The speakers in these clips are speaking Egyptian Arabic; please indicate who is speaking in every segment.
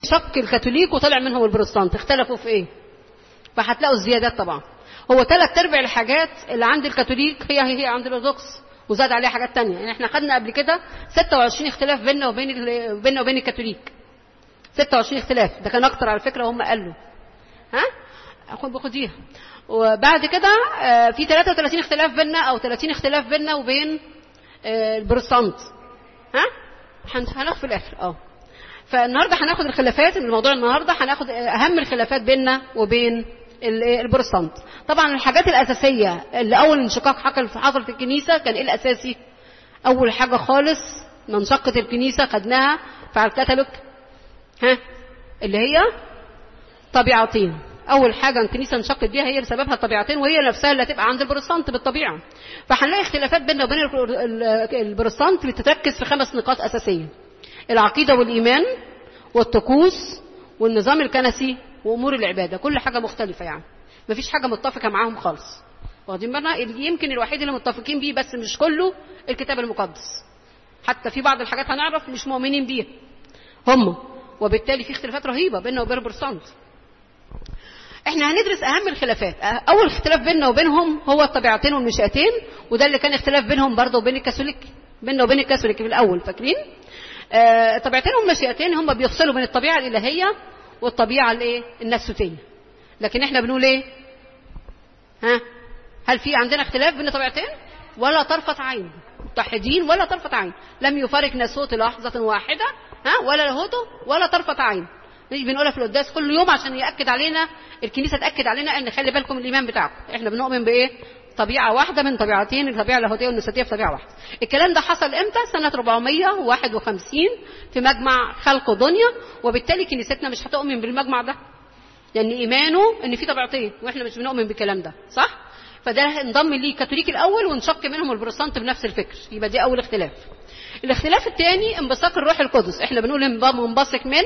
Speaker 1: انشق الكاثوليك وطلع منهم البروتستانت اختلفوا في ايه فهتلاقوا الزيادات طبعا هو ثلاث ارباع الحاجات اللي عند الكاثوليك هي هي, هي عند الارثوذكس وزاد عليها حاجات تانية يعني احنا خدنا قبل كده 26 اختلاف بيننا وبين ال- بيننا وبين الكاثوليك 26 اختلاف ده كان اكتر على فكره هم قالوا ها اخد باخديها وبعد كده آه، في 33 اختلاف بيننا او 30 اختلاف بيننا وبين آه، البروتستانت ها هن- هناخد في الاخر اه فالنهارده هناخد الخلافات الموضوع النهارده هناخد اهم الخلافات بيننا وبين ال- البروتستانت طبعا الحاجات الاساسيه اللي اول انشقاق حصل حصل في الكنيسه كان ايه الاساسي اول حاجه خالص ما انشقت الكنيسه خدناها في الكتالوج ها اللي هي طبيعتين اول حاجه الكنيسه انشقت بيها هي بسببها الطبيعتين وهي نفسها اللي هتبقى عند البروتستانت بالطبيعه فهنلاقي اختلافات بيننا وبين ال- ال- البروتستانت بتتركز في خمس نقاط اساسيه العقيده والايمان والطقوس والنظام الكنسي وامور العباده كل حاجه مختلفه يعني مفيش حاجه متفقه معاهم خالص واخدين بالنا اللي يمكن الوحيد اللي متفقين بيه بس مش كله الكتاب المقدس حتى في بعض الحاجات هنعرف مش مؤمنين بيها هم وبالتالي في اختلافات رهيبه بيننا وبين البروتستانت احنا هندرس اهم الخلافات اه، اول اختلاف بيننا وبينهم هو الطبيعتين والنشاتين وده اللي كان اختلاف بينهم برضه وبين الكاثوليك بيننا وبين الكاثوليك في الاول فاكرين آه، الطبيعتين والنشاتين هم بيفصلوا بين الطبيعه الالهيه والطبيعه الايه النفسوتيه لكن احنا بنقول ايه ها هل في عندنا اختلاف بين طبيعتين ولا طرفة عين متحدين ولا طرفة عين لم يفارق ناسوت لحظة واحدة ها ولا لاهوته ولا طرفة عين نيجي بنقولها في القداس كل يوم عشان يأكد علينا الكنيسة تأكد علينا ان خلي بالكم الإيمان بتاعكم احنا بنؤمن بإيه طبيعة واحدة من طبيعتين الطبيعة اللاهوتية والنساتية في طبيعة واحدة الكلام ده حصل امتى سنة 451 في مجمع خلق دنيا وبالتالي كنيستنا مش هتؤمن بالمجمع ده لان ايمانه ان في طبيعتين واحنا مش بنؤمن بالكلام ده صح فده انضم ليه الكاثوليك الاول وانشق منهم البروتستانت بنفس الفكر يبقى دي اول اختلاف الاختلاف الثاني انبثاق الروح القدس احنا بنقول انب- منبثق من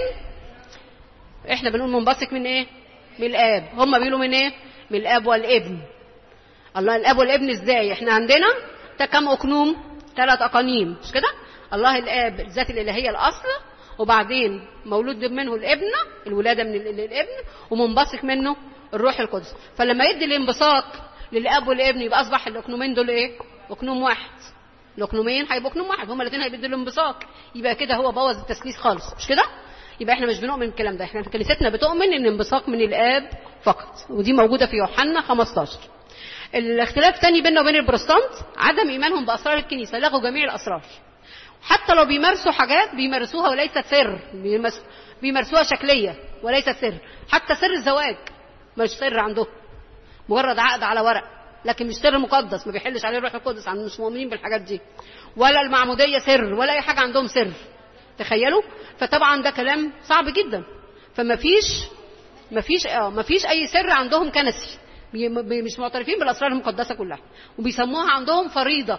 Speaker 1: احنا بنقول منبثق من ايه من الاب هم بيقولوا من ايه من الاب والابن الله الاب والابن ازاي احنا عندنا ده كم اقنوم ثلاث اقانيم مش كده الله الاب الذات الالهيه الاصل وبعدين مولود منه الابن الولاده من ال- ال- الابن ومنبثق منه الروح القدس فلما يدي الانبثاق للاب والابن يبقى اصبح الاقنومين دول ايه اقنوم واحد الاقنومين هيبقوا اقنوم واحد هما الاثنين هيبدوا الانبثاق يبقى كده هو بوظ التثليث خالص مش كده يبقى احنا مش بنؤمن بالكلام ده احنا في كنيستنا بتؤمن ان الانبثاق من الاب فقط ودي موجوده في يوحنا 15 الاختلاف تاني بيننا وبين البروتستانت عدم ايمانهم باسرار الكنيسه لغوا جميع الاسرار حتى لو بيمارسوا حاجات بيمارسوها وليست سر بيمس- بيمارسوها شكليه وليست سر حتى سر الزواج مش سر عندهم مجرد عقد على ورق لكن مش سر مقدس ما بيحلش عليه الروح القدس عن مش مؤمنين بالحاجات دي ولا المعموديه سر ولا اي حاجه عندهم سر تخيلوا فطبعا ده كلام صعب جدا فما فيش ما فيش اه ما فيش اي سر عندهم كنسي بي- بي- مش معترفين بالاسرار المقدسه كلها وبيسموها عندهم فريضه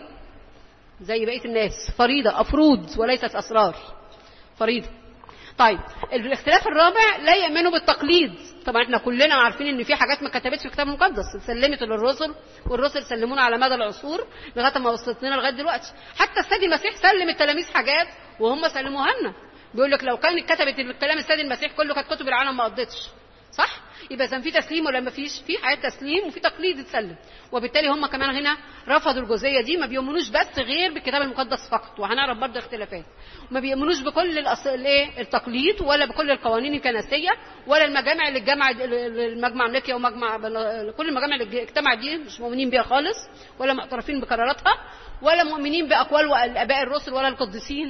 Speaker 1: زي بقيه الناس فريضه افروض وليست اسرار فريضه طيب الاختلاف الرابع لا يؤمنوا بالتقليد طبعا احنا كلنا عارفين ان في حاجات ما كتبتش في الكتاب المقدس سلمت للرسل والرسل سلمونا على مدى العصور لغايه ما وصلت لنا لغايه دلوقتي حتى السيد المسيح سلم التلاميذ حاجات وهم سلموها لنا بيقول لك لو كانت كتبت الكلام السيد المسيح كله كانت كتب العالم ما قضتش صح يبقى اذا في تسليم ولا ما فيش في حياه تسليم وفي تقليد اتسلم وبالتالي هم كمان هنا رفضوا الجزئيه دي ما بيؤمنوش بس غير بالكتاب المقدس فقط وهنعرف برضه اختلافات ما بيؤمنوش بكل الأص... الايه التقليد ولا بكل القوانين الكنسيه ولا المجامع اللي اتجمعت المجمع نيكيا ومجمع كل المجامع اللي اجتمعت دي مش مؤمنين بيها خالص ولا معترفين بقراراتها ولا مؤمنين باقوال الاباء الرسل ولا القديسين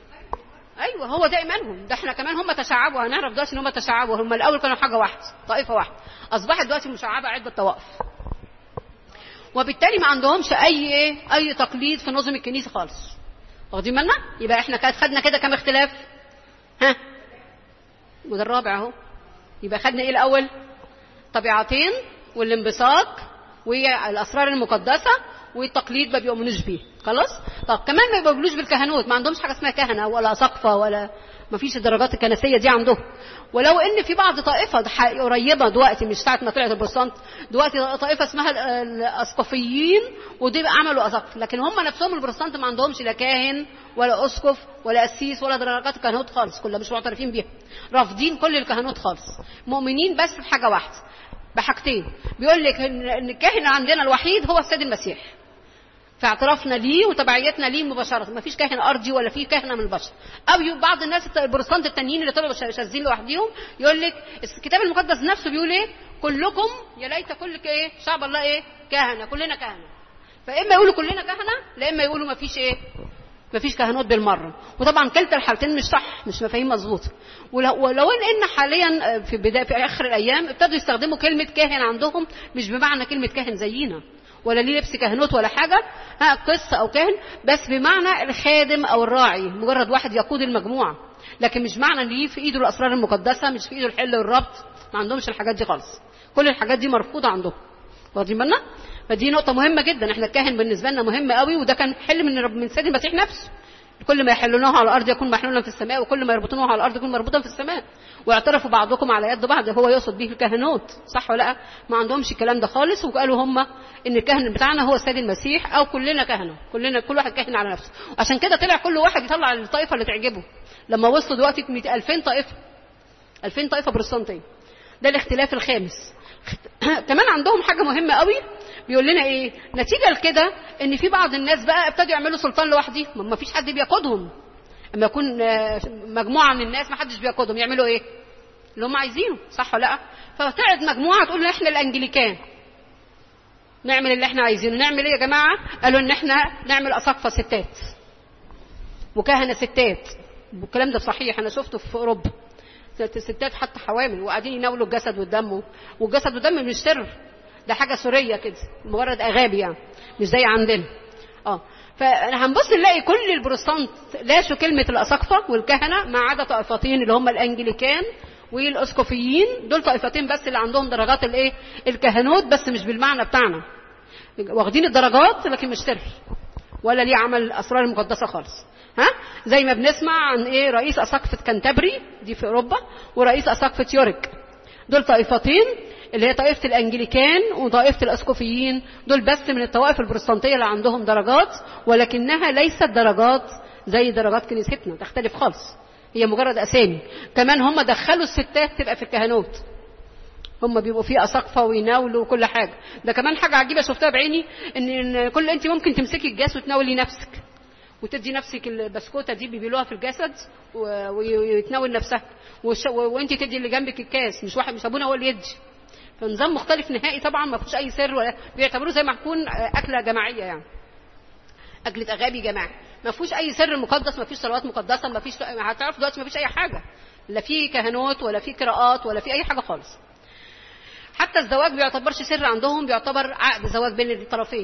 Speaker 1: ايوه هو ده ايمانهم ده احنا كمان هم تشعبوا هنعرف دلوقتي ان هم تشعبوا هم الاول كانوا حاجه واحده طائفه واحده اصبحت دلوقتي مشعبه عده طوائف وبالتالي ما عندهمش اي ايه اي تقليد في نظم الكنيسه خالص واخدين بالنا يبقى احنا كده خدنا كده كام اختلاف ها وده الرابع اهو يبقى خدنا ايه الاول طبيعتين والانبساط والاسرار المقدسه والتقليد ما بيؤمنوش بيه خلاص طب كمان ما بيؤمنوش بالكهنوت ما عندهمش حاجه اسمها كهنه ولا سقفه ولا مفيش الدرجات الكنسيه دي عندهم ولو ان في بعض طائفه قريبه دلوقتي مش ساعه ما طلعت البروتستانت دلوقتي طائفه اسمها الاسقفيين ودي عملوا اساقفه لكن هم نفسهم البروتستانت ما عندهمش لا كاهن ولا اسقف ولا قسيس ولا درجات الكهنوت خالص كلها مش معترفين بيها رافضين كل الكهنوت خالص مؤمنين بس بحاجه واحده بحاجتين بيقول لك ان الكاهن عندنا الوحيد هو السيد المسيح في اعترافنا ليه وتبعيتنا ليه مباشرة ما فيش كاهن أرضي ولا في كاهنة من البشر أو بعض الناس البروتستانت التانيين اللي طلعوا شاذين لوحدهم يقول لك الكتاب المقدس نفسه بيقول إيه كلكم يا ليت كل إيه شعب الله إيه كهنة كلنا كهنة فإما يقولوا كلنا كهنة لا إما يقولوا ما فيش إيه ما فيش كهنوت بالمره وطبعا كلتا الحالتين مش صح مش مفاهيم مظبوطه ولو, ولو ان حاليا في بدايه في اخر الايام ابتدوا يستخدموا كلمه كاهن عندهم مش بمعنى كلمه كاهن زينا ولا ليه لبس كهنوت ولا حاجه ها قصه او كاهن بس بمعنى الخادم او الراعي مجرد واحد يقود المجموعه لكن مش معنى ان ليه في ايده الاسرار المقدسه مش في ايده الحل والربط ما عندهمش الحاجات دي خالص كل الحاجات دي مرفوضه عندهم واخدين بالنا فدي نقطة مهمة جدا احنا الكاهن بالنسبة لنا مهم قوي وده كان حل من رب من سيد المسيح نفسه كل ما يحلونه على الارض يكون محلولا في السماء وكل ما يربطونه على الارض يكون مربوطا في السماء واعترفوا بعضكم على يد بعض هو يقصد به الكهنوت صح ولا لا ما عندهمش الكلام ده خالص وقالوا هم ان الكاهن بتاعنا هو السيد المسيح او كلنا كهنه كلنا كل واحد كاهن على نفسه عشان كده طلع كل واحد يطلع الطائفه اللي تعجبه لما وصلوا دلوقتي 2000 طائفه 2000 طائفه بروتستانتيه ده الاختلاف الخامس كمان عندهم حاجه مهمه قوي بيقول لنا ايه نتيجه لكده ان في بعض الناس بقى ابتدوا يعملوا سلطان لوحدهم ما فيش حد بيقودهم اما يكون مجموعه من الناس ما حدش بيقودهم يعملوا ايه اللي هم عايزينه صح ولا لا فطلعت مجموعه تقول احنا الانجليكان نعمل اللي احنا عايزينه نعمل ايه يا جماعه قالوا ان احنا نعمل اساقفه ستات وكهنه ستات والكلام ده صحيح انا شفته في اوروبا ستات حتى حوامل وقاعدين يناولوا الجسد والدم والجسد والدم مش سر ده حاجه سوريه كده مجرد اغابي يعني مش زي عندنا اه فهنبص نلاقي كل البروتستانت لاشوا كلمه الاساقفه والكهنه ما عدا طائفتين اللي هم الانجليكان والاسقفيين دول طائفتين بس اللي عندهم درجات الايه الكهنوت بس مش بالمعنى بتاعنا واخدين الدرجات لكن مش سر ولا ليه عمل الاسرار المقدسه خالص ها زي ما بنسمع عن ايه رئيس اساقفه كانتبري دي في اوروبا ورئيس اساقفه يورك دول طائفتين اللي هي طائفه الانجليكان وطائفه الاسقفيين دول بس من الطوائف البروتستانتيه اللي عندهم درجات ولكنها ليست درجات زي درجات كنيستنا تختلف خالص هي مجرد اسامي كمان هم دخلوا الستات تبقى في الكهنوت هم بيبقوا فيه اساقفه ويناولوا وكل حاجه ده كمان حاجه عجيبه شفتها بعيني ان, إن كل انت ممكن تمسكي الجاس وتناولي نفسك وتدي نفسك البسكوته دي بيبيلوها في الجسد ويتناول نفسها وانت تدي اللي جنبك الكاس مش واحد مش ابونا هو اللي يدي فنظام مختلف نهائي طبعا ما فيهوش اي سر ولا بيعتبروه زي ما تكون اكله جماعيه يعني اكله اغابي جماعي ما فيهوش اي سر مقدس ما فيش صلوات مقدسه ما فيش هتعرف دلوقتي ما فيش اي حاجه لا في كهنوت ولا في قراءات ولا في اي حاجه خالص حتى الزواج بيعتبرش سر عندهم بيعتبر عقد زواج بين الطرفين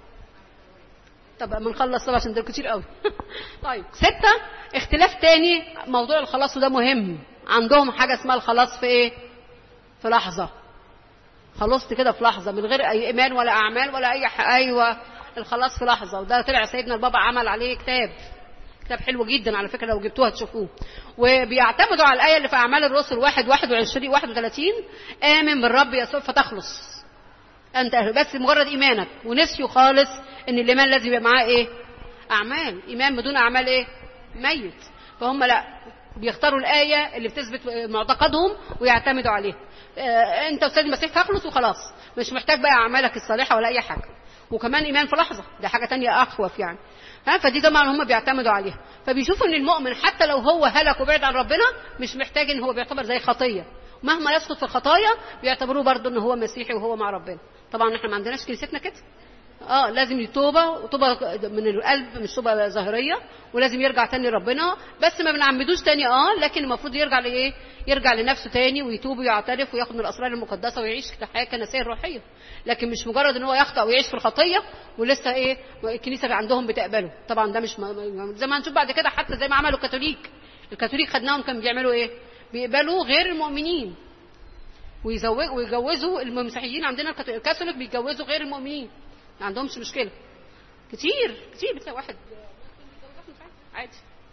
Speaker 1: طب ما نخلص طبعا عشان دول كتير قوي طيب ستة اختلاف تاني موضوع الخلاص وده مهم عندهم حاجة اسمها الخلاص في ايه في لحظة خلصت كده في لحظة من غير اي ايمان ولا اعمال ولا اي ح... ايوه الخلاص في لحظة وده طلع سيدنا البابا عمل عليه كتاب كتاب حلو جدا على فكرة لو جبتوها تشوفوه وبيعتمدوا على الآية اللي في أعمال الرسل 1 21 31 آمن بالرب يسوع فتخلص أنت بس مجرد إيمانك ونسيوا خالص إن الإيمان لازم يبقى معاه إيه؟ أعمال إيمان بدون أعمال إيه؟ ميت فهم لا بيختاروا الآية اللي بتثبت معتقدهم ويعتمدوا عليها آه أنت أستاذ المسيح تخلص وخلاص مش محتاج بقى أعمالك الصالحة ولا أي حاجة وكمان إيمان في لحظة ده حاجة تانية أخوف يعني ها فدي طبعا هم بيعتمدوا عليها فبيشوفوا ان المؤمن حتى لو هو هلك وبعد عن ربنا مش محتاج ان هو بيعتبر زي خطيه مهما يسقط في الخطايا بيعتبروه برضه ان هو مسيحي وهو مع ربنا طبعا احنا ما عندناش كنيستنا كده اه لازم توبه توبه من القلب مش توبه ظاهريه ولازم يرجع تاني لربنا بس ما بنعمدوش تاني اه لكن المفروض يرجع لايه يرجع لنفسه تاني ويتوب ويعترف وياخد من الاسرار المقدسه ويعيش حياه كنسيه روحيه لكن مش مجرد ان هو يخطا ويعيش في الخطيه ولسه ايه الكنيسه عندهم بتقبله طبعا ده مش م... زي ما هنشوف بعد كده حتى زي ما عملوا الكاثوليك الكاثوليك خدناهم كانوا بيعملوا ايه بيقبلوا غير المؤمنين ويزوج ويجوزوا المسيحيين عندنا الكاثوليك بيتجوزوا غير المؤمنين ما عندهمش مشكله كتير كتير بتلاقي واحد عادي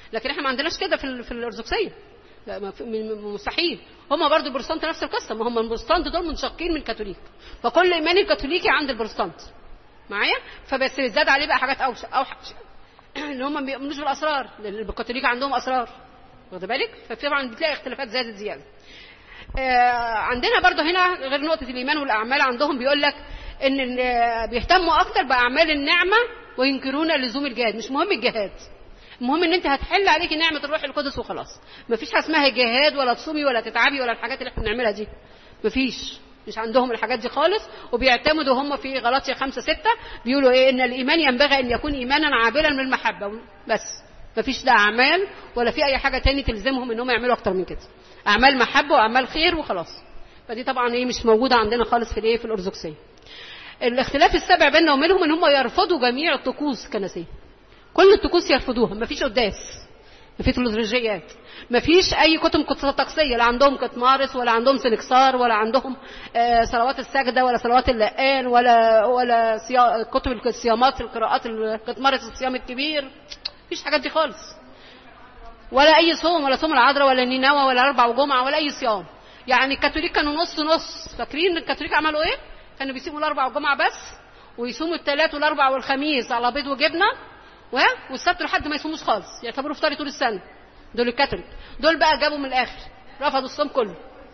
Speaker 1: لكن احنا ما عندناش كده في ال- في الارثوذكسيه لا، ما في- م- م- مستحيل هم برضو البروتستانت نفس القصه ما هم البروتستانت دول منشقين من الكاثوليك فكل ايمان الكاثوليكي عند البروتستانت معايا فبس زاد عليه بقى حاجات اوحش اوحش ان هم ما بيؤمنوش بالاسرار لان الكاثوليك عندهم اسرار واخد بالك فطبعا بتلاقي اختلافات زادت زياده آه، عندنا برضو هنا غير نقطة الإيمان والأعمال عندهم بيقول لك إن ال- بيهتموا أكتر بأعمال النعمة وينكرون لزوم الجهاد مش مهم الجهاد المهم ان انت هتحل عليكي نعمه الروح القدس وخلاص مفيش حاجه اسمها جهاد ولا تصومي ولا تتعبي ولا الحاجات اللي احنا بنعملها دي مفيش مش عندهم الحاجات دي خالص وبيعتمدوا هم في غلاطيا خمسة ستة بيقولوا ايه ان الايمان ينبغي ان يكون ايمانا عابلا من المحبه بس مفيش لا اعمال ولا في اي حاجه تاني تلزمهم ان هم يعملوا اكتر من كده اعمال محبه واعمال خير وخلاص فدي طبعا ايه مش موجوده عندنا خالص في الايه في الارثوذكسيه الاختلاف السابع بيننا وبينهم ان هم يرفضوا جميع الطقوس الكنسيه كل الطقوس يرفضوها مفيش قداس مفيش لترجيات مفيش اي كتب طقسيه لا عندهم كتمارس ولا عندهم سنكسار ولا عندهم آه، صلوات السجده ولا صلوات اللقان ولا ولا صيا- كتب الصيامات القراءات الكتمارس الصيام الكبير مفيش حاجات دي خالص ولا اي صوم ولا صوم العذراء ولا نينوى ولا اربع وجمعه ولا اي صيام يعني الكاثوليك كانوا نص نص فاكرين الكاثوليك عملوا ايه كانوا بيسيبوا الاربع والجمعه بس ويصوموا الثلاث والاربع والخميس على بيض وجبنه و... والسبت لحد ما يصوموش خالص يعتبروا فطار طول السنه دول الكاثوليك دول بقى جابوا من الاخر رفضوا الصوم كله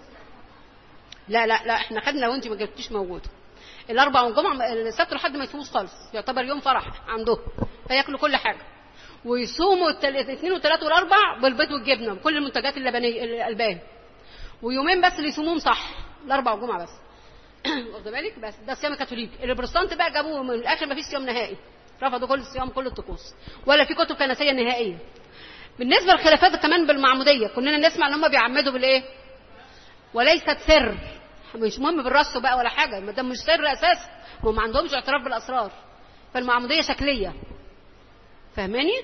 Speaker 1: لا لا لا احنا خدنا وانت ما جبتيش موجوده الاربع والجمعه السبت لحد ما يصوموش خالص يعتبر يوم فرح عندهم فياكلوا كل حاجه ويصوموا التل- الاثنين والثلاث والاربع بالبيض والجبنه بكل المنتجات اللبنيه الالبان ويومين بس اللي يصوموهم صح الاربع والجمعه بس واخد بالك بس ده الصيام الكاثوليكي البروتستانت بقى جابوه من الاخر ما فيش صيام نهائي رفضوا كل الصيام كل الطقوس ولا في كتب كنسيه نهائيه بالنسبه للخلافات كمان بالمعموديه كنا نسمع ان هم بيعمدوا بالايه وليست سر مش مهم بالرص بقى ولا حاجه ما دام مش سر اساسا ما هم ما عندهمش اعتراف بالاسرار فالمعموديه شكليه فاهماني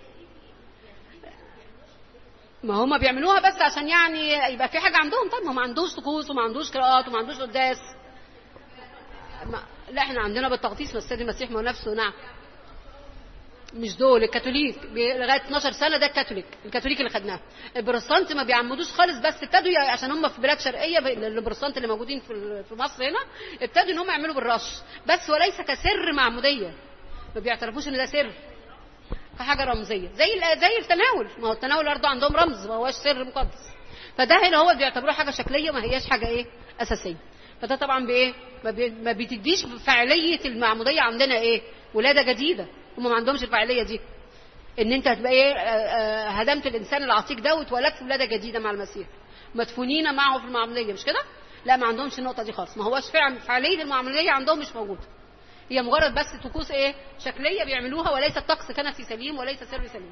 Speaker 1: ما هم بيعملوها بس عشان يعني يبقى في حاجه عندهم طب ما ما عندوش طقوس وما عندوش قراءات وما عندوش قداس ما لا احنا عندنا بالتغطيس ما السيد المسيح ما هو نفسه نعم مش دول الكاثوليك بي- لغايه 12 سنه ده الكاثوليك الكاثوليك اللي خدناه البروتستانت ما بيعمدوش خالص بس ابتدوا ي- عشان هم في بلاد شرقيه ب- البروتستانت اللي موجودين في ال- في مصر هنا ابتدوا ان هم يعملوا بالرش بس وليس كسر معموديه ما بيعترفوش ان ده سر كحاجه رمزيه زي ال- زي التناول ما هو التناول برضه عندهم رمز ما هوش سر مقدس فده هنا هو بيعتبروه حاجه شكليه ما هياش حاجه ايه اساسيه فده طبعا بايه ما, بي... ما بتديش فعاليه المعموديه عندنا ايه ولاده جديده هم ما عندهمش الفعاليه دي ان انت هتبقى ايه آه، آه، هدمت الانسان العتيق ده واتولدت ولاده جديده مع المسيح مدفونين معه في المعموديه مش كده لا ما عندهمش النقطه دي خالص ما هوش فعل فعاليه المعموديه عندهم مش موجوده هي مجرد بس طقوس ايه شكليه بيعملوها وليست طقس كنسي سليم وليس سر سليم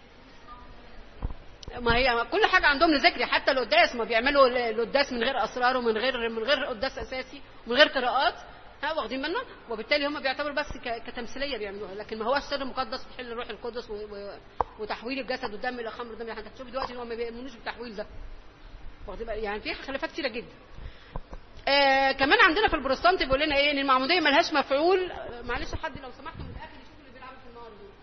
Speaker 1: ما هي كل حاجه عندهم لذكر حتى القداس ما بيعملوا ال- القداس من غير اسرار ومن غير من غير قداس اساسي ومن غير قراءات ها واخدين بالنا وبالتالي هم بيعتبروا بس ك- كتمثيليه بيعملوها لكن ما هوش سر مقدس بتحل الروح القدس و... و... وتحويل الجسد والدم الى خمر الدم انت هتشوف دلوقتي ان هم ما بيؤمنوش بالتحويل ده واخدين بالك؟ يعني في خلافات كتيره جدا آه كمان عندنا في البروتستانت بيقول لنا ايه ان المعموديه ملهاش مفعول آه، معلش حد لو سمحتوا من الاخر يشوف اللي بيلعبوا في النار دول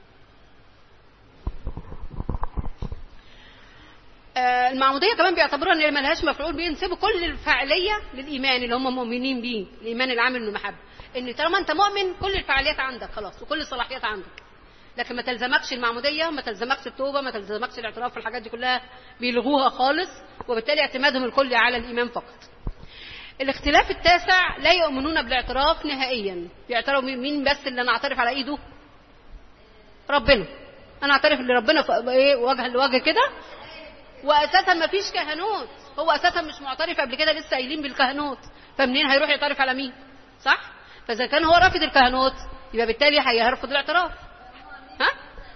Speaker 1: آه، المعموديه كمان بيعتبروها ان ملهاش مفعول بينسبوا كل الفاعليه للايمان اللي هم مؤمنين بيه الايمان العامل من المحبه ان طالما انت مؤمن كل الفعاليات عندك خلاص وكل الصلاحيات عندك لكن ما تلزمكش المعموديه ما تلزمكش التوبه ما تلزمكش الاعتراف في الحاجات دي كلها بيلغوها خالص وبالتالي اعتمادهم الكلي على الايمان فقط الاختلاف التاسع لا يؤمنون بالاعتراف نهائيا بيعترفوا مين- مين بس اللي انا اعترف على ايده ربنا انا اعترف ان ربنا ف- ايه وجها لوجه كده واساسا ما فيش كهنوت هو اساسا مش معترف قبل كده لسه قايلين بالكهنوت فمنين هيروح يعترف على مين صح فاذا كان هو رافض الكهنوت يبقى بالتالي هيرفض الاعتراف ها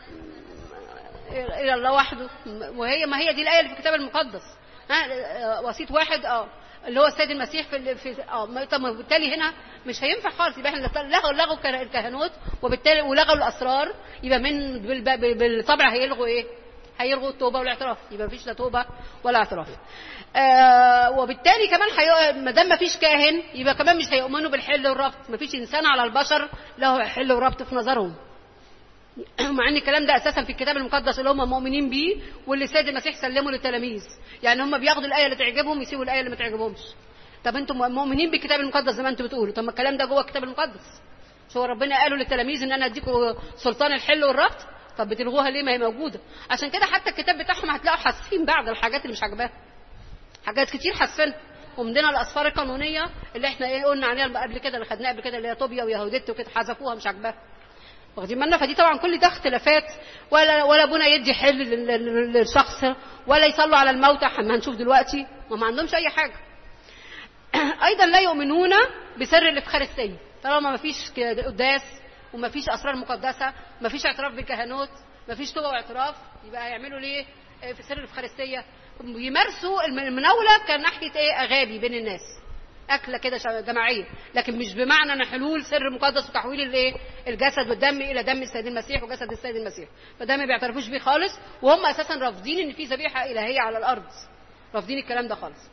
Speaker 1: الى الله وحده وهي ما هي دي الايه اللي في الكتاب المقدس ها وسيط واحد اه اللي هو السيد المسيح في ال- في اه ما- طب ما بالتالي هنا مش هينفع خالص يبقى احنا لغوا لغوا الكه- الكهنوت وبالتالي ولغوا الاسرار يبقى من بال- بالطبع هيلغوا ايه؟ هيلغوا التوبه والاعتراف يبقى مفيش لا توبه ولا اعتراف. آه وبالتالي كمان حي... ما دام مفيش كاهن يبقى كمان مش هيؤمنوا بالحل والربط، مفيش انسان على البشر له حل وربط في نظرهم. مع ان الكلام ده اساسا في الكتاب المقدس اللي هم مؤمنين بيه واللي السيد المسيح سلمه للتلاميذ يعني هم بياخدوا الايه اللي تعجبهم يسيبوا الايه اللي ما تعجبهمش طب انتم مؤمنين بالكتاب المقدس زي ما انتم بتقولوا طب ما الكلام ده جوه الكتاب المقدس مش هو ربنا قالوا للتلاميذ ان انا اديكم سلطان الحل والرفض طب بتلغوها ليه ما هي موجوده عشان كده حتى الكتاب بتاعهم هتلاقوا حاسين بعض الحاجات اللي مش عاجباهم حاجات كتير حاسين ومننا الاسفار القانونيه اللي احنا ايه قلنا عليها قبل كده اللي خدناها قبل كده اللي هي طوبيا ويهودت وكده حذفوها مش عاجباها واخدين بالنا فدي طبعا كل ده اختلافات ولا ولا ابونا يدي حل لل- لل- للشخص ولا يصلوا على الموتى ما هنشوف دلوقتي وما عندهمش اي حاجه ايضا لا يؤمنون بسر الافخارستيه طالما ما فيش قداس وما فيش اسرار مقدسه ما فيش اعتراف بالكهنوت ما فيش توبه واعتراف يبقى هيعملوا ليه آه، في سر الافخارستيه بيمارسوا الم- المناوله كناحيه ايه اغابي بين الناس اكله كده شا- جماعيه لكن مش بمعنى ان حلول سر مقدس وتحويل الايه الجسد والدم الى دم السيد المسيح وجسد السيد المسيح فده ما بيعترفوش بيه خالص وهم اساسا رافضين ان في ذبيحه الهيه على الارض رافضين الكلام ده خالص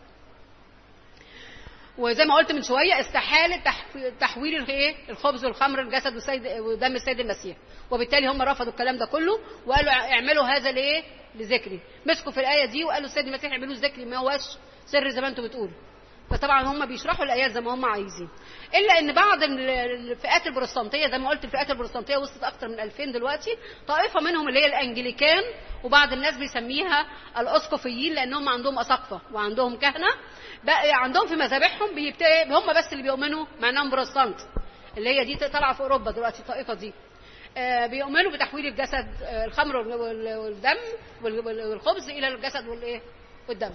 Speaker 1: وزي ما قلت من شويه استحاله تح- تحويل الايه الخبز والخمر لجسد والسيد ودم السيد المسيح وبالتالي هم رفضوا الكلام ده كله وقالوا اعملوا هذا لايه لذكري مسكوا في الايه دي وقالوا السيد المسيح اعملوه ذكري ما هوش سر زي ما انتم بتقولوا فطبعا هم بيشرحوا الايات زي ما هم عايزين الا ان بعض ال- الفئات البروتستانتيه زي ما قلت الفئات البروتستانتيه وصلت اكتر من 2000 دلوقتي طائفه منهم اللي هي الانجليكان وبعض الناس بيسميها الاسقفيين لانهم عندهم اساقفه وعندهم كهنه بقى عندهم في مذابحهم بيبتدي هم بس اللي بيؤمنوا مع انهم بروتستانت اللي هي دي طالعه في اوروبا دلوقتي الطائفه دي آه، بيؤمنوا بتحويل الجسد آه، الخمر وال- وال- والدم وال- وال- والخبز الى الجسد والايه والدم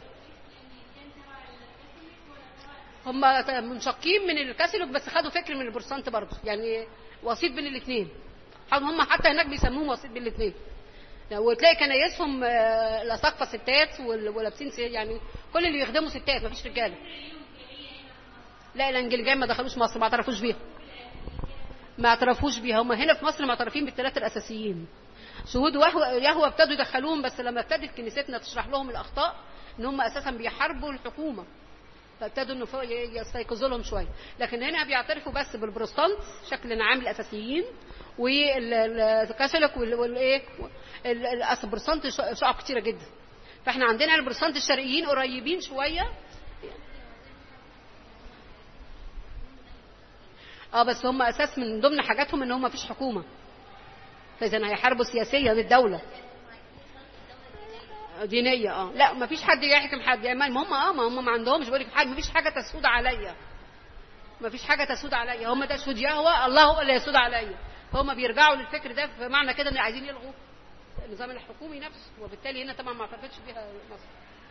Speaker 1: هم منشقين من الكاثوليك بس خدوا فكر من البروتستانت برضه يعني وسيط بين الاثنين هم حتى هناك بيسموهم وسيط بين الاثنين وتلاقي كنايسهم آه، الاساقفه ستات وال- ولابسين سي- يعني كل اللي يخدموا ستات مفيش رجاله لا الانجليكان ما دخلوش مصر ما اعترفوش بيها ما اعترفوش بيها هم هنا في مصر معترفين بالثلاثه الاساسيين شهود يهوى يهوى ابتدوا يدخلوهم بس لما ابتدت كنيستنا تشرح لهم الاخطاء ان هم اساسا بيحاربوا الحكومه فابتدوا انه فوق ي- يستيقظوا لهم شويه لكن هنا بيعترفوا بس بالبروتستانت شكل عام الاساسيين والكاثوليك وال- والايه ال- ال- أصل البروتستانت ش- شعب كتيره جدا فاحنا عندنا البروتستانت الشرقيين قريبين شويه اه بس هم اساس من ضمن حاجاتهم ان هم مفيش حكومه فاذا هيحاربوا سياسيا الدوله دينيه اه لا مفيش حد يحكم حد يعني ما هم اه ما هم ما عندهمش بيقول لك حاجه مفيش حاجه تسود عليا مفيش حاجه تسود عليا هم ده سود يهوى الله هو اللي يسود عليا فهم بيرجعوا للفكر ده فمعنى كده ان عايزين يلغوا النظام الحكومي نفسه وبالتالي هنا طبعا ما اعترفتش بيها مصر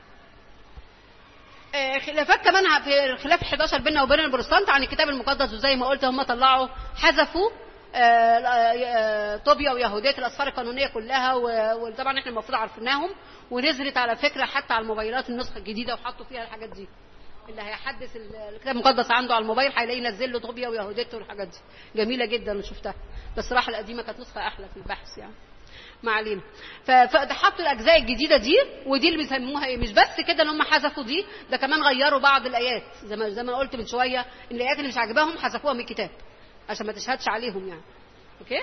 Speaker 1: آه، خلافات كمان في الخلاف 11 بيننا وبين البروتستانت عن الكتاب المقدس وزي ما قلت هم طلعوا حذفوا آه، آه، طوبيا ويهوديه الاسفار القانونيه كلها و- وطبعا احنا المفروض عارفيناهم ونزلت على فكره حتى على الموبايلات النسخه الجديده وحطوا فيها الحاجات دي اللي هيحدث ال- الكتاب المقدس عنده على الموبايل هيلاقيه ينزل له طوبيا ويهوديه والحاجات دي جميله جدا شفتها بس راح القديمه كانت نسخه احلى في البحث يعني ما علينا ف- فحطوا الاجزاء الجديده دي ودي اللي بيسموها ايه مش بس كده ان هم حذفوا دي ده كمان غيروا بعض الايات زي ما زي ما قلت من شويه ان الايات اللي مش عاجباهم حذفوها من الكتاب عشان ما تشهدش عليهم يعني اوكي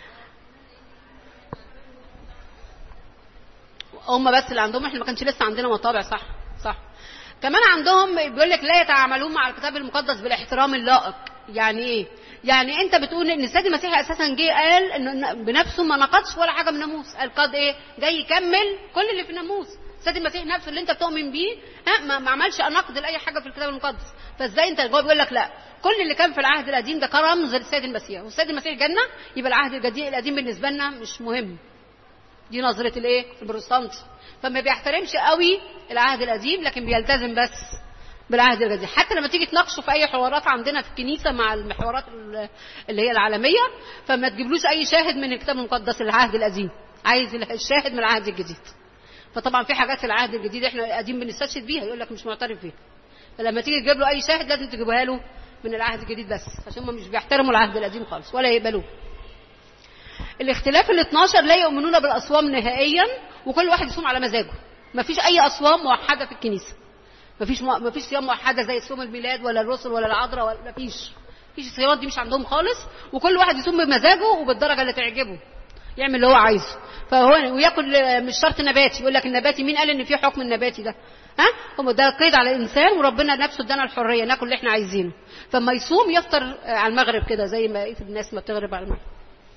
Speaker 1: هم بس اللي عندهم احنا ما كانش لسه عندنا مطابع صح صح كمان عندهم بيقول لك لا يتعاملون مع الكتاب المقدس بالاحترام اللائق يعني ايه يعني انت بتقول ان السيد المسيح اساسا جه قال ان بنفسه ما نقضش ولا حاجه من الناموس قال قد ايه جاي يكمل كل اللي في الناموس السيد المسيح نفسه اللي انت بتؤمن بيه ها ما, ما عملش نقد لاي حاجه في الكتاب المقدس فازاي انت جوه بيقول لك لا كل اللي كان في العهد القديم ده كرمز للسيد المسيح والسيد المسيح جنه يبقى العهد الجديد القديم بالنسبه لنا مش مهم دي نظرة الايه البروتستانت فما بيحترمش قوي العهد القديم لكن بيلتزم بس بالعهد الجديد حتى لما تيجي تناقشوا في اي حوارات عندنا في الكنيسه مع المحورات ال- اللي هي العالميه فما تجيبلوش اي شاهد من الكتاب المقدس العهد القديم عايز الشاهد من العهد الجديد فطبعا في حاجات في العهد الجديد احنا القديم بنستشهد بيها يقول لك مش معترف بيها فلما تيجي تجيب له اي شاهد لازم تجيبها له من العهد الجديد بس عشان هم مش بيحترموا العهد القديم خالص ولا يقبلوه الاختلاف ال 12 لا يؤمنون بالاصوام نهائيا وكل واحد يصوم على مزاجه مفيش اي اصوام موحده في الكنيسه مفيش مو... مفيش صيام موحده زي صوم الميلاد ولا الرسل ولا العذراء ولا مفيش مفيش الصيامات دي مش عندهم خالص وكل واحد يصوم بمزاجه وبالدرجه اللي تعجبه يعمل اللي هو عايزه فهو وياكل آه، مش شرط نباتي يقول لك النباتي مين قال ان في حكم النباتي ده ها هو ده قيد على الانسان وربنا نفسه ادانا الحريه ناكل اللي احنا عايزينه فما يصوم يفطر آه، على المغرب كده زي ما بقيه الناس ما بتغرب على المغرب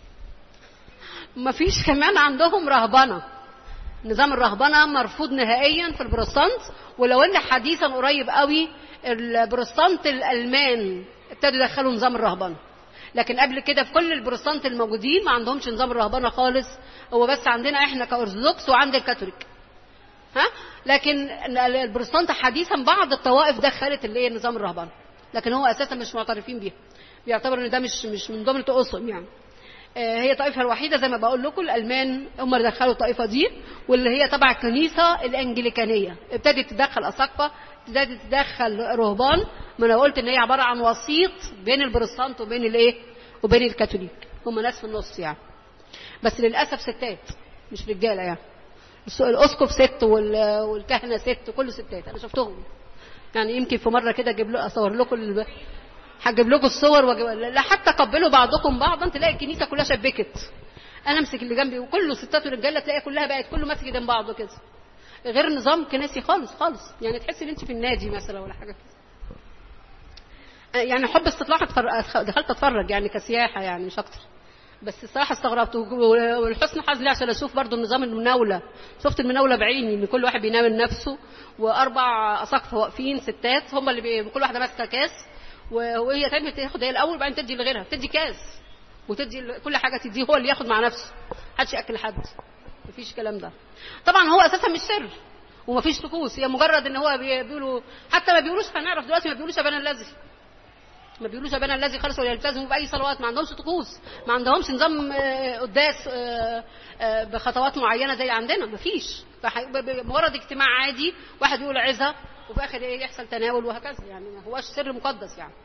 Speaker 1: ما فيش كمان عندهم رهبنه نظام الرهبنه مرفوض نهائيا في البروتستانت ولو ان حديثا قريب قوي البروتستانت الالمان ابتدوا يدخلوا نظام الرهبنه لكن قبل كده في كل البروتستانت الموجودين ما عندهمش نظام الرهبنه خالص هو بس عندنا احنا كارثوذكس وعند الكاثوليك ها لكن البروتستانت حديثا بعض الطوائف دخلت اللي هي نظام الرهبنه لكن هو اساسا مش معترفين بيها بيعتبروا ان ده مش مش من ضمن طقوسهم يعني آه، هي الطائفه الوحيده زي ما بقول لكم الالمان هم اللي دخلوا الطائفه دي واللي هي تبع الكنيسه الانجليكانيه ابتدت تدخل اساقفه ابتدت تدخل رهبان ما انا قلت ان هي عباره عن وسيط بين البروتستانت وبين الايه وبين الكاثوليك هم ناس في النص يعني بس للاسف ستات مش رجاله يعني الس- الاسقف ست وال- والكهنه ست كله ستات انا شفتهم يعني يمكن في مره كده اجيب له اصور لكم ال- هجيب لكم الصور وأجيب... لا حتى قبلوا بعضكم بعضا تلاقي الكنيسه كلها شبكت انا امسك اللي جنبي وكله ستات ورجاله تلاقي كلها بقت كله ماسك جنب بعضه كده غير نظام كنسي خالص خالص يعني تحسي ان انت في النادي مثلا ولا حاجه كده آه، يعني حب استطلاع أتفرج... أتخ- دخلت اتفرج يعني كسياحه يعني مش اكتر بس الصراحه استغربت و- والحسن حظ لي عشان اشوف برضو النظام المناوله شفت المناوله بعيني ان كل واحد بيناول نفسه واربع اساقفه واقفين ستات هم اللي بي... كل واحده ماسكه كاس و- وهي تعمل تاخد هي الاول وبعدين تدي لغيرها تدي كاس وتدي ل- كل حاجه تديه هو اللي ياخد مع نفسه محدش ياكل حد مفيش الكلام ده طبعا هو اساسا مش سر ومفيش طقوس هي مجرد ان هو بي- بيقولوا حتى ما بيقولوش هنعرف دلوقتي ما بيقولوش ابانا الذي ما بيقولوش ابانا الذي خالص ولا يلتزموا باي صلوات ما عندهمش طقوس ما عندهمش نظام آه، قداس آه، آه، بخطوات معينه زي عندنا ما فيش فح- ب- ب- مجرد اجتماع عادي واحد يقول عظه وفي اخر ايه يحصل تناول وهكذا يعني ما هوش سر مقدس يعني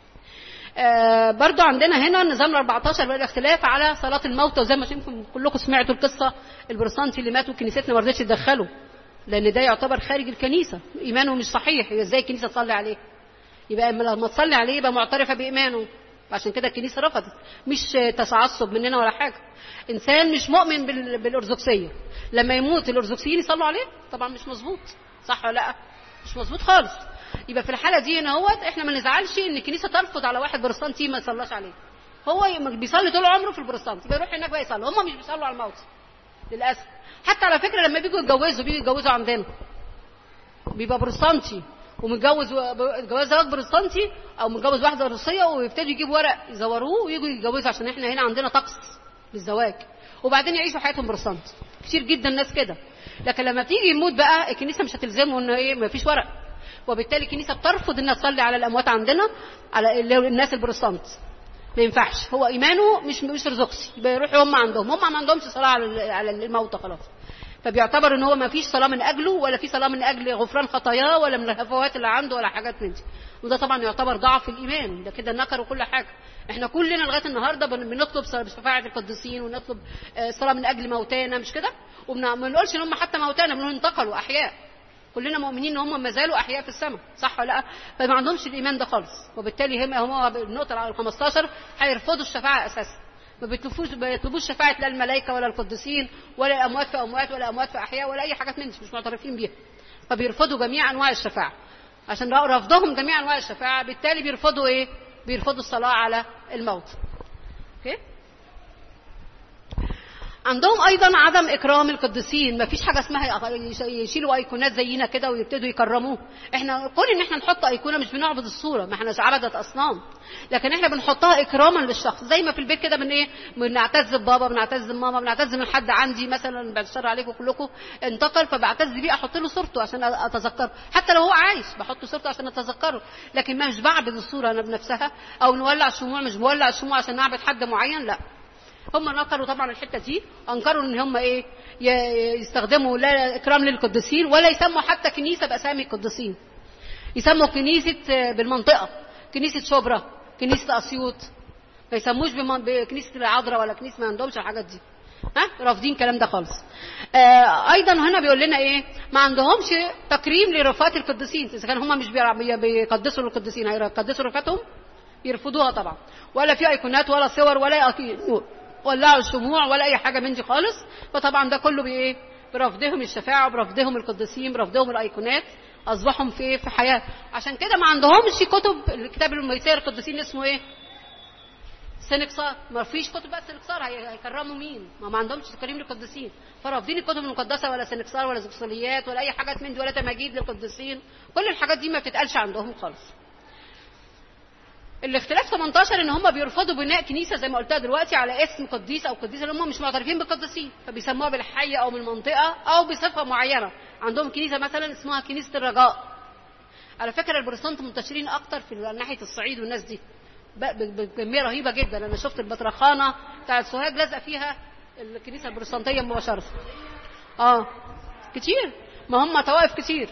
Speaker 1: آه، برضو عندنا هنا النظام ال 14 بقى الاختلاف على صلاة الموتى وزي ما يمكن كلكم سمعتوا القصة البروتستانتي اللي ماتوا كنيستنا ما رضتش تدخله لأن ده يعتبر خارج الكنيسة إيمانه مش صحيح هي إزاي الكنيسة تصلي عليه يبقى اما لما تصلي عليه يبقى معترفة بإيمانه عشان كده الكنيسة رفضت مش آه، تعصب مننا ولا حاجة إنسان مش مؤمن بال- بالأرثوذكسية لما يموت الأرثوذكسيين يصلوا عليه طبعا مش مظبوط صح ولا لا مش مظبوط خالص يبقى في الحاله دي هنا هو احنا ما نزعلش ان الكنيسه ترفض على واحد بروتستانتي ما يصلاش عليه هو يم- بيصلي طول عمره في البروتستانت يبقى يروح هناك بقى يصلي هم مش بيصلوا على الموت للاسف حتى على فكره لما بيجوا يتجوزوا بيجوا يتجوزوا عندنا بيبقى بروتستانتي ومتجوز و- جواز زواج بروتستانتي او متجوز واحده روسيه ويبتدوا يجيبوا ورق يزوروه ويجوا يتجوزوا عشان احنا هنا عندنا طقس للزواج وبعدين يعيشوا حياتهم بروتستانت كتير جدا ناس كده لكن لما تيجي يموت بقى الكنيسه مش هتلزمه انه ايه ما فيش ورق وبالتالي الكنيسه بترفض انها تصلي على الاموات عندنا على اللي هو الناس البروتستانت ما ينفعش هو ايمانه مش مش ارثوذكسي يبقى يروحوا هم عندهم هم ما عندهمش صلاه على على الموتى خلاص فبيعتبر ان هو ما فيش صلاه من اجله ولا في صلاه من اجل غفران خطاياه ولا من الهفوات اللي عنده ولا حاجات من دي وده طبعا يعتبر ضعف الايمان ده كده نكر وكل حاجه احنا كلنا لغايه النهارده بن- بنطلب صلاة بشفاعه القديسين ونطلب آه، صلاه من اجل موتانا مش كده وما بنقولش ان هم حتى موتانا بنقول انتقلوا احياء كلنا مؤمنين ان هم ما زالوا احياء في السماء صح ولا لا فما عندهمش الايمان ده خالص وبالتالي هم هم النقطه على ال 15 هيرفضوا الشفاعه اساسا ما بيطلبوش ما بيطلبوش شفاعه لا الملائكه ولا القديسين ولا الاموات في اموات ولا اموات في احياء ولا اي حاجات من دي مش معترفين بيها فبيرفضوا جميع انواع الشفاعه عشان رفضهم جميع انواع الشفاعه بالتالي بيرفضوا ايه بيرفضوا الصلاه على الموت اوكي عندهم ايضا عدم اكرام القديسين مفيش حاجه اسمها يش- يشيلوا ايقونات زينا كده ويبتدوا يكرموه احنا كون ان احنا نحط ايقونه مش بنعبد الصوره ما احنا عبده اصنام لكن احنا بنحطها اكراما للشخص زي ما في البيت كده من ايه بنعتز ببابا بنعتز بماما بنعتز من حد عندي مثلا بعد الشر عليكم كلكم انتقل فبعتز بيه احط له صورته عشان اتذكره حتى لو هو عايش بحط صورته عشان اتذكره لكن ما مش بعبد الصوره انا بنفسها او نولع شموع مش بولع الشموع عشان نعبد حد معين لا هم نكروا طبعا الحته دي انكروا ان هم ايه ي- يستخدموا لا اكرام للقديسين ولا يسموا حتى كنيسه باسامي القديسين يسموا كنيسه آه، بالمنطقه كنيسه شبرا كنيسه اسيوط ما يسموش بمن- بكنيسه العذراء ولا كنيسه ما عندهمش الحاجات دي ها رافضين الكلام ده خالص آه ايضا هنا بيقول لنا ايه ما عندهمش تكريم لرفات القديسين اذا كان هم مش بيرا- بي- بيقدسوا القديسين هيقدسوا رفاتهم يرفضوها طبعا ولا في ايقونات ولا صور ولا أكي- ولعوا الشموع ولا اي حاجه من دي خالص فطبعا ده كله بايه برفضهم الشفاعه برفضهم القديسين برفضهم الايقونات اصبحوا في ايه في حياه عشان كده ما عندهمش كتب الكتاب الميسير القديسين اسمه ايه سنكسار ما فيش كتب بقى سنكسار هي- هيكرموا مين ما, ما عندهمش تكريم للقديسين فرافضين الكتب المقدسه ولا سنكسار ولا زكسوليات ولا اي حاجات من دي ولا تماجيد للقديسين كل الحاجات دي ما بتتقالش عندهم خالص الاختلاف 18 ان هم بيرفضوا بناء كنيسه زي ما قلتها دلوقتي على اسم قديس او قديسه اللي هم مش معترفين بالقديسين فبيسموها بالحي او من المنطقه او بصفه معينه عندهم كنيسه مثلا اسمها كنيسه الرجاء على فكره البروتستانت منتشرين اكتر في ناحيه الصعيد والناس دي ب- ب- بكميه رهيبه جدا انا شفت البطرخانه بتاعت سوهاج لازقه فيها الكنيسه البروتستانتيه مباشره اه كتير ما هم طوائف كتير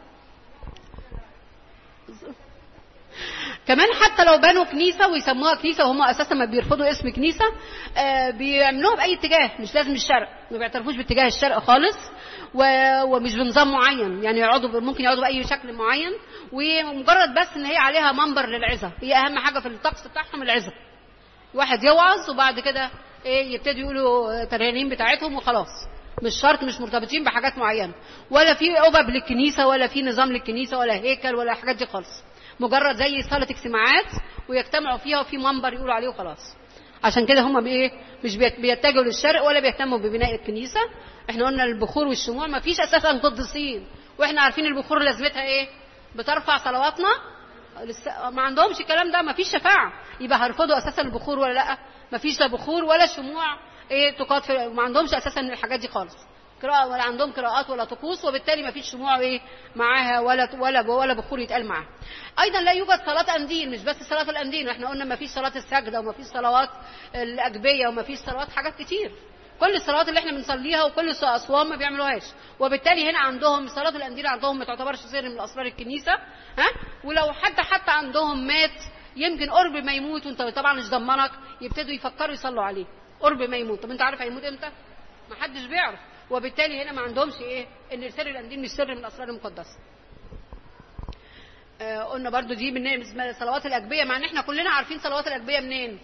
Speaker 1: كمان حتى لو بنوا كنيسة ويسموها كنيسة وهم أساسا ما بيرفضوا اسم كنيسة آه، بيعملوها بأي اتجاه مش لازم الشرق ما بيعترفوش باتجاه الشرق خالص و- ومش بنظام معين يعني يقعدوا ب- ممكن يقعدوا بأي شكل معين ومجرد بس إن هي عليها منبر للعظة هي أهم حاجة في الطقس بتاعهم العظة واحد يوعظ وبعد كده ايه يبتدوا يقولوا ترانيم بتاعتهم وخلاص مش شرط مش مرتبطين بحاجات معينه ولا في قبب للكنيسه ولا في نظام للكنيسه ولا هيكل ولا الحاجات دي خالص مجرد زي صاله اجتماعات ويجتمعوا فيها وفي منبر يقولوا عليه وخلاص عشان كده هم بايه مش بيت- بيتجهوا للشرق ولا بيهتموا ببناء الكنيسه احنا قلنا البخور والشموع ما فيش اساسا قديسين واحنا عارفين البخور لازمتها ايه بترفع صلواتنا لسه ما عندهمش الكلام ده ما فيش شفاعه يبقى هيرفضوا اساسا البخور ولا لا ما فيش لا بخور ولا شموع ايه تقاد في ما عندهمش اساسا الحاجات دي خالص قراءة ولا عندهم قراءات ولا طقوس وبالتالي ما فيش شموع ايه معاها ولا ولا ولا بخور يتقال معاها. ايضا لا يوجد صلاة انديل مش بس صلاة الانديل احنا قلنا ما فيش صلاة السجدة وما فيش صلوات الاجبية وما فيش صلوات حاجات كتير. كل الصلوات اللي احنا بنصليها وكل اصوام ما بيعملوهاش وبالتالي هنا عندهم صلاه الانديل عندهم ما تعتبرش سر من اسرار الكنيسه ها ولو حد حتى عندهم مات يمكن قرب ما يموت وانت طبعا مش ضمنك يبتدوا يفكروا يصلوا عليه قرب ما يموت طب انت عارف هيموت امتى ما حدش بيعرف وبالتالي هنا ما عندهمش ايه ان سر الانديل مش سر من الاسرار المقدسه آه قلنا برضو دي بالنسبه لصلوات الاجبيه مع ان احنا كلنا عارفين صلوات الاجبيه منين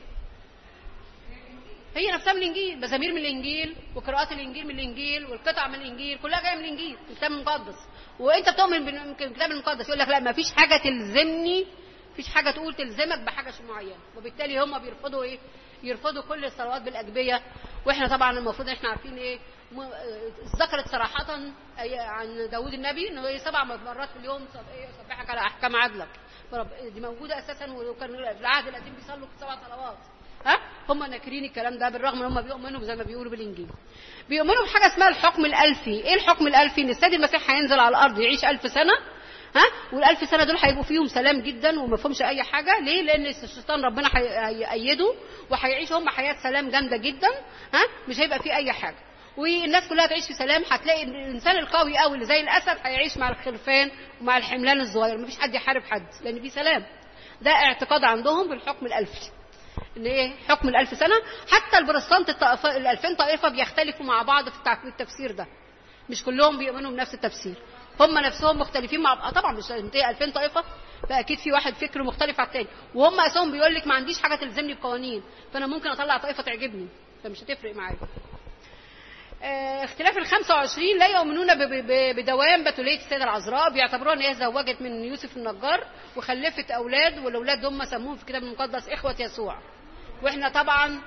Speaker 1: هي نفسها من الانجيل مزامير من الانجيل وقراءات الانجيل من الانجيل والقطع من الانجيل كلها جايه من الانجيل الكتاب المقدس وانت بتؤمن بالكتاب المقدس يقول لك لا ما فيش حاجه تلزمني فيش حاجه تقول تلزمك بحاجه معينه وبالتالي هم بيرفضوا ايه يرفضوا كل الصلوات بالاجبيه واحنا طبعا المفروض احنا عارفين ايه م- آه، ذكرت صراحه أي- عن داوود النبي انه إيه سبع مرات في اليوم صب- إيه سبحك على احكام عدلك برب- دي موجوده اساسا وكان في العهد القديم بيصلوا سبع صلوات ها هم ناكرين الكلام ده بالرغم ان هم بيؤمنوا زي ما بيقولوا بالانجيل بيؤمنوا بحاجه اسمها الحكم الالفي ايه الحكم الالفي ان السيد المسيح هينزل على الارض يعيش ألف سنه ها والألف سنه دول هيبقوا فيهم سلام جدا وما فيهمش اي حاجه ليه لان الشيطان ربنا هي- هيأيده وهيعيشوا هم حياه سلام جامده جدا ها مش هيبقى فيه اي حاجه والناس كلها تعيش في سلام هتلاقي إن الانسان القوي قوي اللي زي الاسد هيعيش مع الخرفان ومع الحملان الصغير مفيش حد يحارب حد لان في سلام ده اعتقاد عندهم بالحكم الالفي ان ايه حكم الالف سنه حتى البروتستانت الطائفه الالفين طائفه بيختلفوا مع بعض في التع- في التفسير ده مش كلهم بيؤمنوا بنفس التفسير هم نفسهم مختلفين مع بعض طبعا مش 2000 طائفه فاكيد في واحد فكره مختلف عن التاني وهم اساسهم بيقول لك ما عنديش حاجه تلزمني بقوانين فانا ممكن اطلع طائفه تعجبني فمش هتفرق معايا آه، اختلاف ال 25 لا يؤمنون ب- ب- بدوام بتولية السيدة العذراء بيعتبروها ان هي زوجت من يوسف النجار وخلفت اولاد والاولاد هم سموهم في الكتاب المقدس اخوة يسوع واحنا طبعا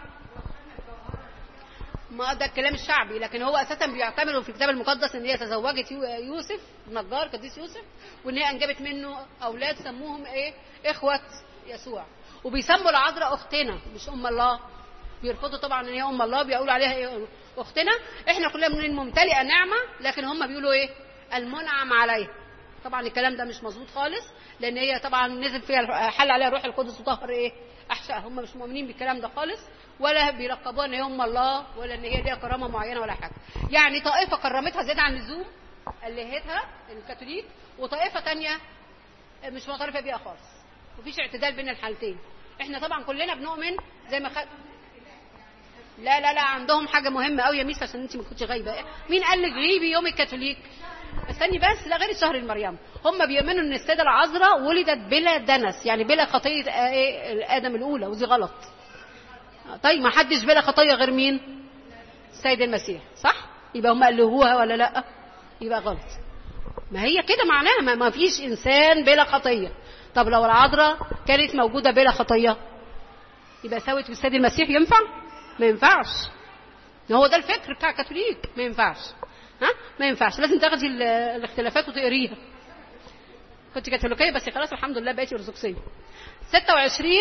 Speaker 1: ما ده الكلام الشعبي لكن هو اساسا بيعتبروا في الكتاب المقدس ان هي تزوجت يو- يوسف النجار قديس يوسف وان هي انجبت منه اولاد سموهم ايه اخوة يسوع وبيسموا العذراء اختنا مش ام الله بيرفضوا طبعا ان هي ام الله بيقولوا عليها ايه اختنا احنا كلنا بنقول ممتلئه نعمه لكن هم بيقولوا ايه المنعم عليها طبعا الكلام ده مش مظبوط خالص لان هي طبعا نزل فيها حل عليها روح القدس وطهر ايه احشائها هم مش مؤمنين بالكلام ده خالص ولا بيلقبوها ان هي ام الله ولا ان هي ليها كرامه معينه ولا حاجه يعني طائفه كرمتها زياده عن اللزوم الهتها الكاثوليك وطائفه تانية مش معترفه بيها خالص مفيش اعتدال بين الحالتين احنا طبعا كلنا بنؤمن زي ما خد لا لا لا عندهم حاجه مهمه قوي يا ميس عشان انت ما كنتش غايبه مين قال لك غيبي يوم الكاثوليك استني بس لا غير شهر المريم هم بيؤمنوا ان السيده العذراء ولدت بلا دنس يعني بلا خطيه آه، إيه، ادم الاولى ودي غلط طيب ما حدش بلا خطيه غير مين السيد المسيح صح يبقى هم الهوها ولا لا يبقى غلط ما هي كده معناها ما, ما فيش انسان بلا خطيه طب لو العذراء كانت موجوده بلا خطيه يبقى سوت بالسيد المسيح ينفع ما ينفعش هو ده الفكر بتاع الكاثوليك ما ينفعش ها ما ينفعش لازم تاخدي ال- الاختلافات وتقريها كنت كاثوليكيه بس خلاص الحمد لله بقيتي ارثوذكسيه 26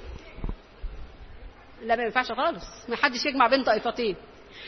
Speaker 1: لا ما ينفعش خالص ما حدش يجمع بين طائفتين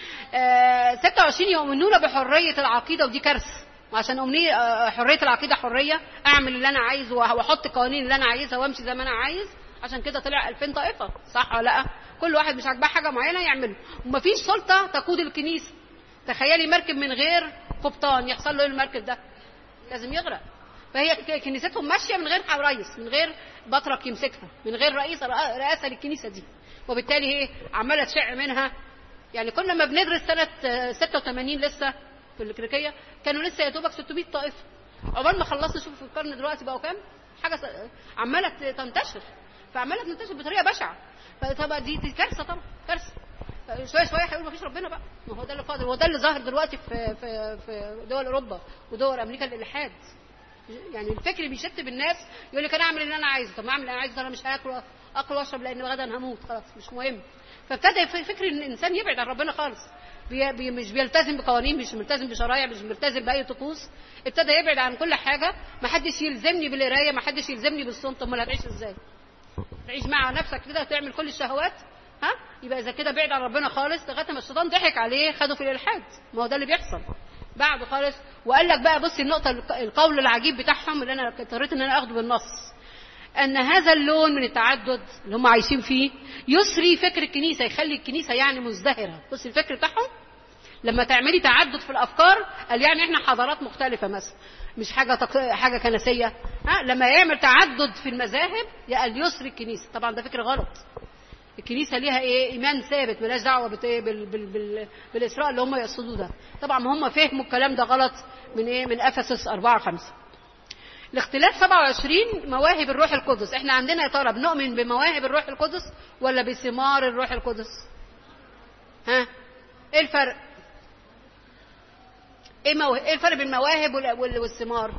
Speaker 1: آه 26 يؤمنون بحريه العقيده ودي كارثه وعشان امنيه آه، حريه العقيده حريه اعمل اللي انا عايزه واحط القوانين اللي انا عايزها وامشي زي ما انا عايز عشان كده طلع 2000 طائفه صح ولا لا كل واحد مش عاجباه حاجه معينه يعمله ومفيش سلطه تقود الكنيسه تخيلي مركب من غير قبطان يحصل له ايه المركب ده لازم يغرق فهي ك- كنيستهم ماشيه من غير رئيس من غير بطرك يمسكها من غير رئيس رئ- رئاسه للكنيسه دي وبالتالي ايه عماله تشع منها يعني كنا لما بندرس سنه آه، 86 لسه في الكريكيه كانوا لسه يا دوبك 600 طائفه عقبال ما خلصنا شوف في القرن دلوقتي بقوا كام حاجه س- عماله ت- تنتشر فعماله تنتشر بطريقه بشعه فطبعا دي دي كارثه طبعا كارثه شويه شويه هيقول مفيش ربنا بقى ما هو ده اللي قادر هو ده اللي ظاهر دلوقتي في في في دول اوروبا ودول امريكا الالحاد يعني الفكر بيشت بالناس يقول لك انا اعمل اللي انا عايزه طب ما اعمل اللي انا عايزه انا مش هاكل اكل واشرب لان غدا هموت خلاص مش مهم فابتدى في- فكر ان الانسان يبعد عن ربنا خالص بي بي مش بيلتزم بقوانين مش ملتزم بشرايع مش ملتزم باي طقوس ابتدى يبعد عن كل حاجه ما حدش يلزمني بالقرايه ما حدش يلزمني بالصوم طب امال هتعيش ازاي تعيش مع نفسك كده تعمل كل الشهوات ها يبقى اذا كده بعد عن ربنا خالص لغايه ما الشيطان ضحك عليه خده في الالحاد ما هو ده اللي بيحصل بعده خالص وقال لك بقى بصي النقطه الق- القول العجيب بتاعهم اللي انا اضطريت ان انا اخده بالنص ان هذا اللون من التعدد اللي هم عايشين فيه يسري فكر الكنيسه يخلي الكنيسه يعني مزدهره بصي الفكر بتاعهم لما تعملي تعدد في الافكار قال يعني احنا حضارات مختلفه مثلا مش حاجه تق... حاجه كنسيه ها لما يعمل تعدد في المذاهب قال يسري الكنيسه طبعا ده فكر غلط الكنيسه ليها ايه ايمان ثابت ملهاش دعوه بت- إيه بال... بال... بال... بالاسراء اللي هم يقصدوه ده طبعا هم فهموا الكلام ده غلط من ايه من افسس 4 5 الاختلاف 27 مواهب الروح القدس احنا عندنا يا ترى بنؤمن بمواهب الروح القدس ولا بثمار الروح القدس ها ايه الفرق ايه, موه... ايه الفرق بين المواهب وال... وال... والثمار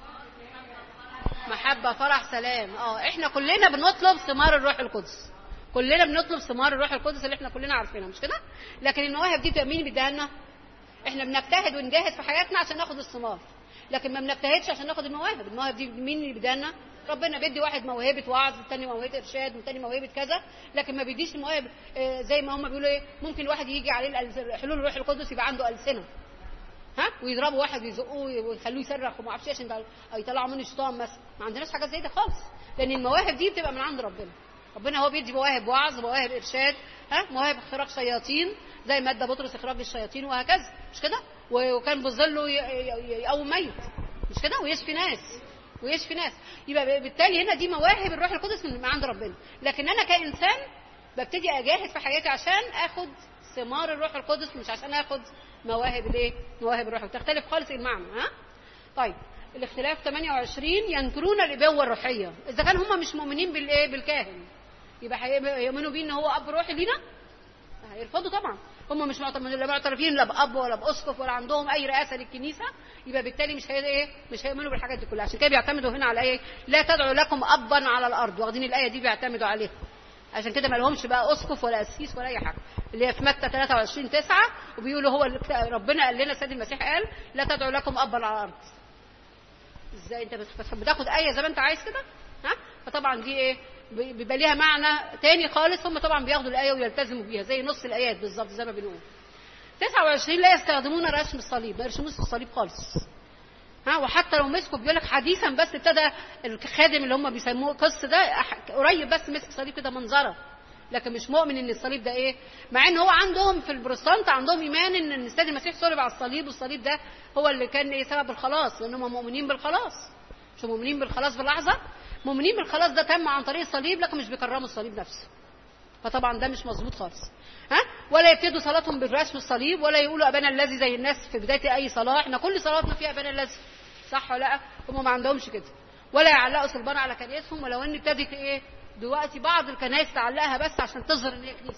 Speaker 1: محبة فرح سلام اه احنا كلنا بنطلب ثمار الروح القدس كلنا بنطلب ثمار الروح القدس اللي احنا كلنا عارفينها مش كده لكن المواهب دي بتبقى مين بيديها لنا احنا بنجتهد ونجاهد في حياتنا عشان ناخد الثمار لكن ما بنجتهدش عشان ناخد المواهب المواهب دي مين اللي بيديها لنا ربنا بيدي واحد موهبه وعظ والتاني موهبه ارشاد والتاني موهبه كذا لكن ما بيديش المواهب آه، زي ما هم بيقولوا ايه ممكن الواحد يجي عليه الألس- حلول الروح القدس يبقى عنده السنه ها ويضربوا واحد ويزقوه ويخلوه يصرخ وما اعرفش إيه عشان ده- او يطلعوا منه الشيطان مثلا ما عندناش حاجات زي ده خالص لان المواهب دي بتبقى من عند ربنا ربنا هو بيدي مواهب وعظ مواهب ارشاد ها مواهب اخراج شياطين زي ما ادى بطرس اخراج الشياطين وهكذا مش كده و- وكان بظله ي- ي- يقوم ميت مش كده ويشفي ناس ويشفي ناس يبقى بالتالي هنا دي مواهب الروح القدس من عند ربنا لكن انا كانسان ببتدي اجاهد في حياتي عشان اخد ثمار الروح القدس مش عشان اخد مواهب الايه مواهب الروح تختلف خالص المعنى ها طيب الاختلاف 28 ينكرون الابوه الروحيه اذا كان هم مش مؤمنين بالايه بالكاهن يبقى هيبقى يؤمنوا بيه ان هو اب روحي لينا هيرفضوا طبعا هم مش معترفين لا معترفين لا باب ولا باسقف ولا عندهم اي رئاسه للكنيسه يبقى بالتالي مش هي ايه مش هيؤمنوا بالحاجات دي كلها عشان كده بيعتمدوا هنا على ايه لا تدعوا لكم ابا على الارض واخدين الايه دي بيعتمدوا عليها عشان كده ما لهمش بقى اسقف ولا قسيس ولا اي حاجه اللي هي في متى 23 9 وبيقولوا هو اللي ربنا قال لنا سيد المسيح قال لا تدعوا لكم ابا على الارض ازاي انت بت- بتاخد ايه زي ما انت عايز كده ها فطبعا دي ايه بي- بيبقى ليها معنى تاني خالص هم طبعا بياخدوا الايه ويلتزموا بيها زي نص الايات بالظبط زي ما بنقول 29 لا يستخدمون رسم الصليب ما يرسموش الصليب خالص ها وحتى لو مسكوا بيقول لك حديثا بس ابتدى الخادم اللي هم بيسموه قس ده أح- قريب بس مسك صليب كده منظره لكن مش مؤمن ان الصليب ده ايه مع ان هو عندهم في البروتستانت عندهم ايمان ان السيد المسيح صلب على الصليب والصليب ده هو اللي كان ايه سبب الخلاص لان هم مؤمنين بالخلاص مش مؤمنين بالخلاص في لحظه مؤمنين بالخلاص ده تم عن طريق الصليب لكن مش بيكرموا الصليب نفسه فطبعا ده مش مظبوط خالص ها ولا يبتدوا صلاتهم بالرسم الصليب ولا يقولوا ابانا الذي زي الناس في بدايه اي صلاه احنا كل صلاتنا فيها ابانا الذي صح ولا لا هم ما عندهمش كده ولا يعلقوا صلبان على كنايسهم ولو ان ابتدت ايه دلوقتي بعض الكنائس تعلقها بس عشان تظهر ان هي كنيسه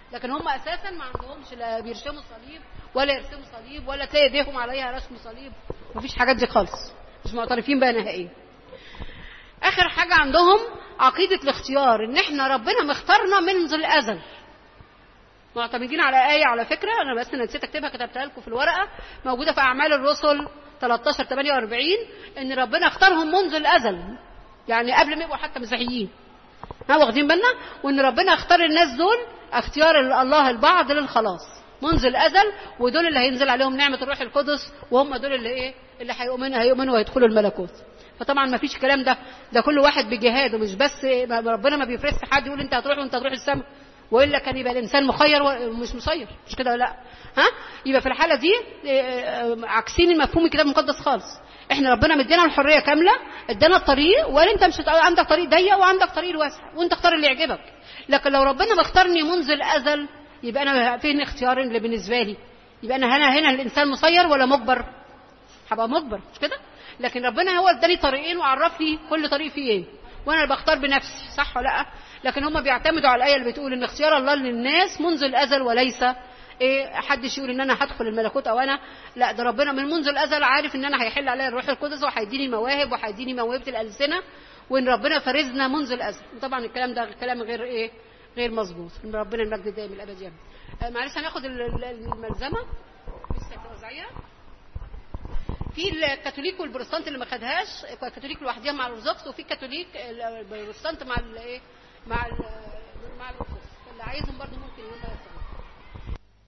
Speaker 1: لكن هم اساسا ما عندهمش لا بيرسموا صليب ولا يرسموا صليب ولا تلاقي ايديهم عليها رسم صليب مفيش حاجات دي خالص مش معترفين بها نهائيا اخر حاجه عندهم عقيده الاختيار ان احنا ربنا مختارنا منذ الازل معتمدين على آية على فكرة أنا بس نسيت أكتبها كتبتها لكم في الورقة موجودة في أعمال الرسل 13 48 إن ربنا اختارهم منذ الأزل يعني قبل ما يبقوا حتى مسيحيين ها واخدين بالنا وإن ربنا اختار الناس دول اختيار الله البعض للخلاص منذ الأزل ودول اللي هينزل عليهم نعمة الروح القدس وهم دول اللي إيه اللي هيؤمنوا هيؤمنوا ويدخلوا الملكوت فطبعا ما فيش الكلام ده ده كل واحد بجهاده مش بس ربنا ما بيفرس حد يقول انت هتروح وانت هتروح السماء والا كان يبقى الانسان مخير ومش مسير مش كده ولا لا ها يبقى في الحاله دي عكسين المفهوم الكتاب المقدس خالص احنا ربنا مدينا الحريه كامله ادانا الطريق ولا انت مش عندك طريق ضيق وعندك طريق الواسع وانت اختار اللي يعجبك لكن لو ربنا مختارني منذ الازل يبقى انا فين اختيار اللي بالنسبه لي يبقى انا هنا هنا الانسان مسير ولا مجبر هبقى مجبر مش كده لكن ربنا هو اداني طريقين وعرف لي كل طريق فيه ايه وانا اللي بختار بنفسي صح ولا لا لكن هم بيعتمدوا على الايه اللي بتقول ان اختيار الله للناس منذ الازل وليس ايه حدش يقول ان انا هدخل الملكوت او انا لا ده ربنا من منذ الازل عارف ان انا هيحل عليا الروح القدس وهيديني مواهب وهيديني موهبه الالسنه وان ربنا فرزنا منذ الازل طبعا الكلام ده كلام غير ايه غير مظبوط ربنا المجد الدائم الابدي آه معلش هناخد الملزمه لسه توزعيها في الكاثوليك والبروتستانت اللي ما خدهاش الكاثوليك لوحدها مع الارثوذكس وفي الكاثوليك البروتستانت مع الايه مع ال مع الارثوذكس اللي عايزهم برضه ممكن يقول